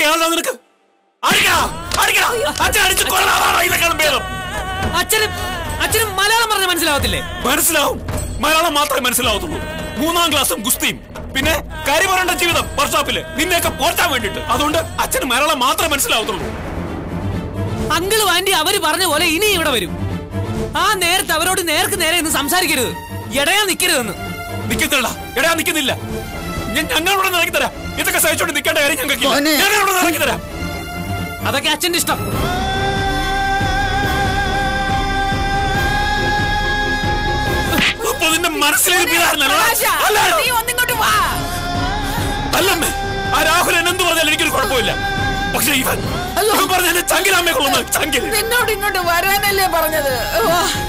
അറിയാമല്ലോ നിനക്ക് അടിക്കടാ, അടിക്കടാ. അച്ഛൻ അടിച്ച് കൊല്ലാതാണോ ഇതിനെക്കാളും ഭേദം അച്ഛനും അച്ഛനും മലയാളം പറഞ്ഞ മനസ്സിലാവത്തില്ലേ മനസ്സിലാവും മലയാളം മാത്രമേ മനസ്സിലാവത്തുള്ളൂ മൂന്നാം ക്ലാസ്സും ഗുസ്തിയും പിന്നെ കരിപുരണ്ട ജീവിതം വർക്ക്ഷോപ്പില് നിന്നെയൊക്കെ പോറ്റാൻ വേണ്ടിട്ട് അതുകൊണ്ട് അച്ഛന് മലയാളം മാത്രമേ മനസ്സിലാവത്തുള്ളൂ അങ്കിളും ആന്റി അവര് പറഞ്ഞ പോലെ ഇനി ഇവിടെ വരും ആ നേരത്തെ അവരോട് നേർക്ക് നേരെ ഇന്ന് സംസാരിക്കരുത് എടയാ നിക്കരുതെന്ന് നിൽക്കുന്നില്ല എടാ നിൽക്കുന്നില്ല ഞാൻ ഞങ്ങളിവിടെ ഇറക്കി തരാം ഇതൊക്കെ സഹിച്ചോണ്ട് നിൽക്കേണ്ട കാര്യം ഞങ്ങൾക്ക് മോനെ. ഞങ്ങളിവിടെ ഇറക്കി തരാം അതൊക്കെ അച്ഛന്റെ ഇഷ്ടം അപ്പൊ നിന്റെ മനസ്സിലിരിപ്പില്ലായിരുന്നല്ലോ അല്ല നീ ഒന്നിങ്ങോട്ട് വാ അല്ലമ്മേ ആ രാഹുൽ എന്ത് പറഞ്ഞാലും എനിക്കൊരു കുഴപ്പമില്ല പക്ഷെ ഇവൻ ഇവൻ പറഞ്ഞ എന്റെ ചങ്കിലമ്മയെ കൊള്ളുന്നു ചങ്കിൽ നിന്നോട് ഇങ്ങോട്ട് വരാനല്ലേ പറഞ്ഞത് വാ